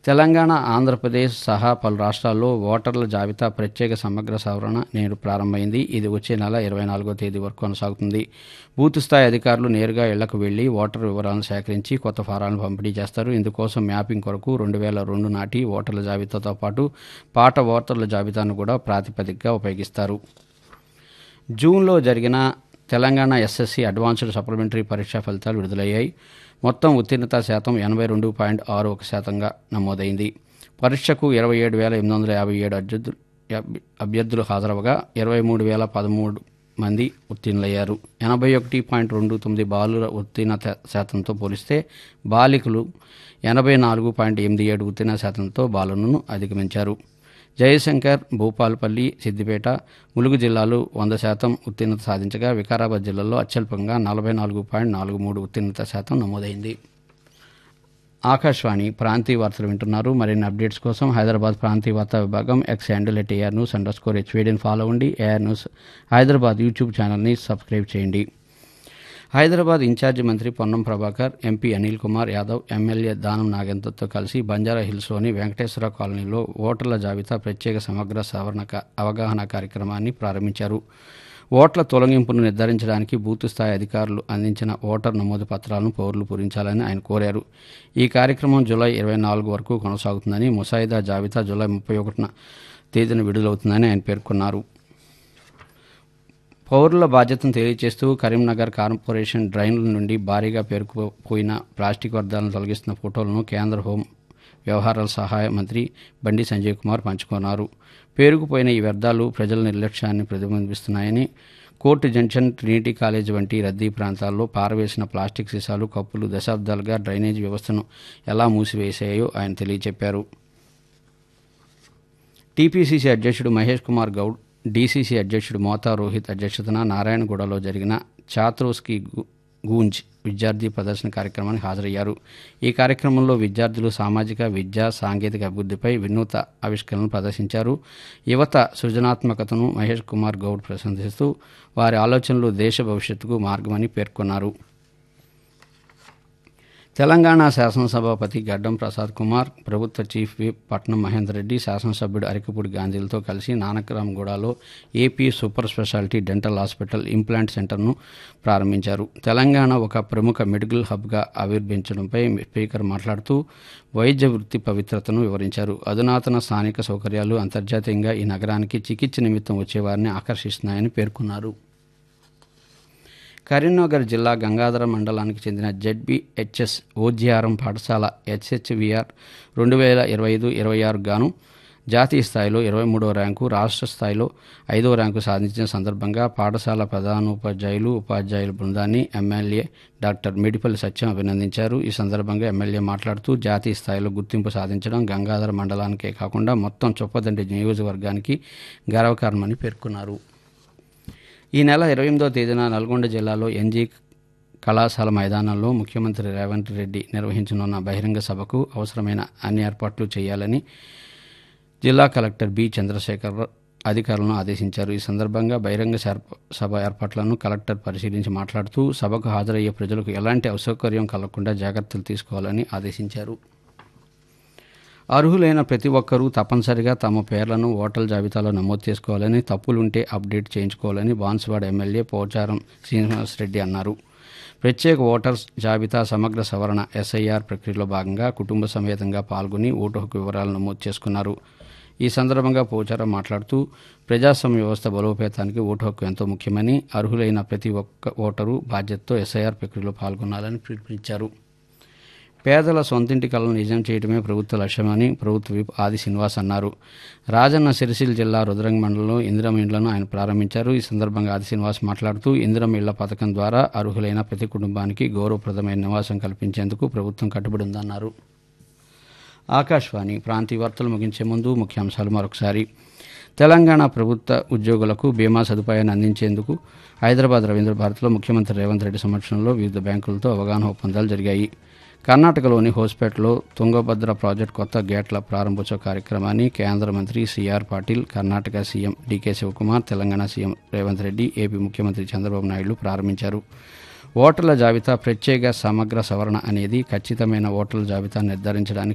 తెలంగాణ ఆంధ్రప్రదేశ్ సహా పలు రాష్ట్రాల్లో ఓటర్ల జాబితా ప్రత్యేక సమగ్ర సవరణ నేడు ప్రారంభమైంది ఇది వచ్చే నెల ఇరవై నాలుగో తేదీ వరకు కొనసాగుతుంది బూత్ స్థాయి అధికారులు నేరుగా ఇళ్లకు వెళ్లి ఓటర్ వివరాలను సేకరించి కొత్త ఫారాలను పంపిణీ చేస్తారు ఇందుకోసం మ్యాపింగ్ కొరకు రెండు వేల రెండు నాటి ఓటర్ల జాబితాతో పాటు పాట ఓటర్ల జాబితాను కూడా ప్రాతిపదికగా ఉపయోగిస్తారు జూన్లో జరిగిన తెలంగాణ ఎస్ఎస్సి అడ్వాన్స్డ్ సప్లిమెంటరీ పరీక్షా ఫలితాలు విడుదలయ్యాయి మొత్తం ఉత్తీర్ణత శాతం ఎనభై రెండు పాయింట్ ఆరు ఒక శాతంగా నమోదైంది పరీక్షకు ఇరవై ఏడు వేల ఎనిమిది వందల యాభై ఏడు అభ్యర్థులు అభ్యర్థులు హాజరవగా ఇరవై మూడు వేల పదమూడు మంది ఉత్తీర్ణులయ్యారు ఎనభై ఒకటి పాయింట్ రెండు తొమ్మిది బాలుర ఉత్తీర్ణత శాతంతో పోలిస్తే బాలికలు ఎనభై నాలుగు పాయింట్ ఎనిమిది ఏడు ఉత్తీర్ణ శాతంతో బాలులను అధిగమించారు జయశంకర్ భూపాలపల్లి సిద్దిపేట ములుగు జిల్లాలు వంద శాతం ఉత్తీర్ణత సాధించగా వికారాబాద్ జిల్లాలో అత్యల్పంగా నలభై నాలుగు పాయింట్ నాలుగు మూడు ఉత్తీర్ణత శాతం నమోదైంది ఆకాశవాణి ప్రాంతీయ వార్తలు వింటున్నారు మరిన్ని అప్డేట్స్ కోసం హైదరాబాద్ ప్రాంతీయ వార్తా విభాగం X handle at AR news underscore హెచ్వీడిని ఫాలో అవ్వండి ఏఆర్ న్యూస్ హైదరాబాద్ యూట్యూబ్ ఛానల్ని సబ్స్క్రైబ్ చేయండి హైదరాబాద్ ఇన్ఛార్జి మంత్రి పొన్నం ప్రభాకర్ ఎంపీ అనిల్ కుమార్ యాదవ్ ఎమ్మెల్యే దానం నాగేంద్రతో కలిసి బంజారా హిల్స్లోని వెంకటేశ్వర కాలనీలో ఓటర్ల జాబితా ప్రత్యేక సమగ్ర సవరణ క- అవగాహన కార్యక్రమాన్ని ప్రారంభించారు ఓట్ల తొలగింపును నిర్ధారించడానికి బూత్ స్థాయి అధికారులు అందించిన ఓటర్ నమోదు పత్రాలను పౌరులు పూరించాలని ఆయన కోరారు ఈ కార్యక్రమం జూలై ఇరవై నాలుగు వరకు కొనసాగుతుందని ముసాయిదా జాబితా జూలై ముప్పై ఒకటిన తేదీన విడుదలవుతుందని ఆయన పేర్కొన్నారు పౌరుల బాధ్యతను తెలియజేస్తూ కరీంనగర్ కార్పొరేషన్ డ్రైన్ల నుండి భారీగా పేరుకుపోయిన ప్లాస్టిక్ వ్యర్థాలను తొలగిస్తున్న ఫోటోలను కేంద్ర హోం వ్యవహారాల సహాయ మంత్రి బండి సంజయ్ కుమార్ పంచుకున్నారు పేరుకుపోయిన ఈ వ్యర్థాలు ప్రజల నిర్లక్ష్యాన్ని ప్రతిబింబిస్తున్నాయని కోర్టు జంక్షన్ ట్రినిటీ కాలేజ్ వంటి రద్దీ ప్రాంతాల్లో పారవేసిన ప్లాస్టిక్ సీసాలు కప్పులు దశాబ్దాలుగా డ్రైనేజ్ వ్యవస్థను ఎలా మూసివేశాయో ఆయన తెలియజెప్పారు టీపీసీసీ అధ్యక్షుడు మహేష్ కుమార్ గౌడ్ డీసీసీ అధ్యక్షుడు మోతా రోహిత్ అధ్యక్షతన నారాయణగూడలో జరిగిన ఛాత్రోస్కి గు- గూంజ్ విద్యార్థి ప్రదర్శన కార్యక్రమానికి హాజరయ్యారు ఈ కార్యక్రమంలో విద్యార్థులు సామాజిక విద్యా సాంకేతిక అభివృద్ధిపై వినూత ఆవిష్కరణలు ప్రదర్శించారు యువత సృజనాత్మకతను మహేష్ కుమార్ గౌడ్ ప్రశంసిస్తూ వారి ఆలోచనలు దేశ భవిష్యత్తుకు మార్గమని పేర్కొన్నారు తెలంగాణ శాసనసభాపతి గడ్డం ప్రసాద్ కుమార్ ప్రభుత్వ చీఫ్ విప్ పట్నం మహేందర్ రెడ్డి శాసనసభ్యుడు అరికపూడి గాంధీలతో కలిసి నానక్రామ్గూడలో AP super speciality dental hospital implant సెంటర్ను ప్రారంభించారు తెలంగాణ ఒక ప్రముఖ మెడికల్ హబ్గా ఆవిర్భించడంపై స్పీకర్ మాట్లాడుతూ వైద్య వృత్తి పవిత్రతను వివరించారు అధునాతన స్థానిక సౌకర్యాలు అంతర్జాతీయంగా ఈ నగరానికి చికిత్స నిమిత్తం వచ్చేవారిని ఆకర్షిస్తున్నాయని పేర్కొన్నారు కరీంనగర్ జిల్లా గంగాధర మండలానికి చెందిన జెడ్బిహెచ్ఎస్ ఓజిఆర్ఎం పాఠశాల హెచ్హెచ్విఆర్ రెండు వేల ఇరవై ఐదు ఇరవై ఆరు గాను జాతీయ స్థాయిలో ఇరవై మూడవ ర్యాంకు రాష్ట్ర స్థాయిలో ఐదవ ర్యాంకు సాధించిన సందర్భంగా పాఠశాల ప్రధానోపాధ్యాయులు ఉపాధ్యాయుల బృందాన్ని ఎమ్మెల్యే డాక్టర్ మిడిపల్లి సత్యం అభినందించారు ఈ సందర్భంగా ఎమ్మెల్యే మాట్లాడుతూ జాతీయ స్థాయిలో గుర్తింపు సాధించడం గంగాధర మండలానికే కాకుండా మొత్తం చొప్పదండి నియోజకవర్గానికి గర్వకారణమని పేర్కొన్నారు ఈ నెల ఇరవై ఎనిమిదో తేదీన నల్గొండ జిల్లాలో ఎన్జీ కళాశాల మైదానంలో ముఖ్యమంత్రి రేవంత్ రెడ్డి నిర్వహించనున్న బహిరంగ సభకు అవసరమైన అన్ని ఏర్పాట్లు చేయాలని జిల్లా కలెక్టర్ బి చంద్రశేఖర్ అధికారులను ఆదేశించారు ఈ సందర్భంగా బహిరంగ సర్ప- సభ ఏర్పాట్లను కలెక్టర్ పరిశీలించి మాట్లాడుతూ సభకు హాజరయ్యే ప్రజలకు ఎలాంటి అసౌకర్యం కలగకుండా జాగ్రత్తలు తీసుకోవాలని ఆదేశించారు అర్హులైన ప్రతి ఒక్కరూ తప్పనిసరిగా తమ పేర్లను ఓటర్ల జాబితాలో నమోదు చేసుకోవాలని తప్పులుంటే అప్డేట్ చేయించుకోవాలని బాన్సువాడ ఎమ్మెల్యే పోచారం శ్రీనివాసరెడ్డి అన్నారు ప్రత్యేక ఓటర్స్ జాబితా సమగ్ర సవరణ ఎస్ఐఆర్ ప్రక్రియలో భాగంగా కుటుంబ సమేతంగా పాల్గొని ఓటు హక్కు వివరాలు నమోదు చేసుకున్నారు ఈ సందర్భంగా పోచారం మాట్లాడుతూ ప్రజాస్వామ్య వ్యవస్థ బలోపేతానికి ఓటు హక్కు ఎంతో ముఖ్యమని అర్హులైన ప్రతి ఒక్క ఓటరు బాధ్యతతో ఎస్ఐఆర్ ప్రక్రియలో పాల్గొనాలని పిలుపునిచ్చారు పేదల సొంతింటి కలను నిజం చేయడమే ప్రభుత్వ లక్ష్యమని ప్రభుత్వ విప్ ఆది శ్రీనివాస్ అన్నారు రాజన్న సిరిసిల్ల జిల్లా రుద్రంగి మండలంలో ఇందిరం ఇండ్లను ఆయన ప్రారంభించారు ఈ సందర్భంగా ఆది శ్రీనివాస్ మాట్లాడుతూ ఇందిరం ఇళ్ల పథకం ద్వారా అర్హులైన ప్రతి కుటుంబానికి గౌరవప్రదమైన నివాసం కల్పించేందుకు ప్రభుత్వం కట్టుబడి ఉందన్నారు ఆకాశవాణి ప్రాంతీయ వార్తలు ముగించే ముందు ముఖ్యాంశాలు మరొకసారి తెలంగాణ ప్రభుత్వ ఉద్యోగులకు బీమా సదుపాయాన్ని అందించేందుకు హైదరాబాద్ రవీంద్ర భారతిలో ముఖ్యమంత్రి రేవంత్ రెడ్డి సమక్షంలో వివిధ బ్యాంకులతో అవగాహన ఒప్పందాలు జరిగాయి కర్ణాటకలోని హోస్పేటలో తుంగభద్ర ప్రాజెక్టు కొత్త గేట్ల ప్రారంభోత్సవ కార్యక్రమాన్ని కేంద్ర మంత్రి CR Patil Karnataka CM DK Shivakumar Telangana CM Revanth Reddy AP ముఖ్యమంత్రి చంద్రబాబు నాయుడు ప్రారంభించారు ఓటర్ల జాబితా ప్రత్యేక సమగ్ర సవరణ అనేది ఖచ్చితమైన ఓటర్ల జాబితా నిర్ధారించడానికి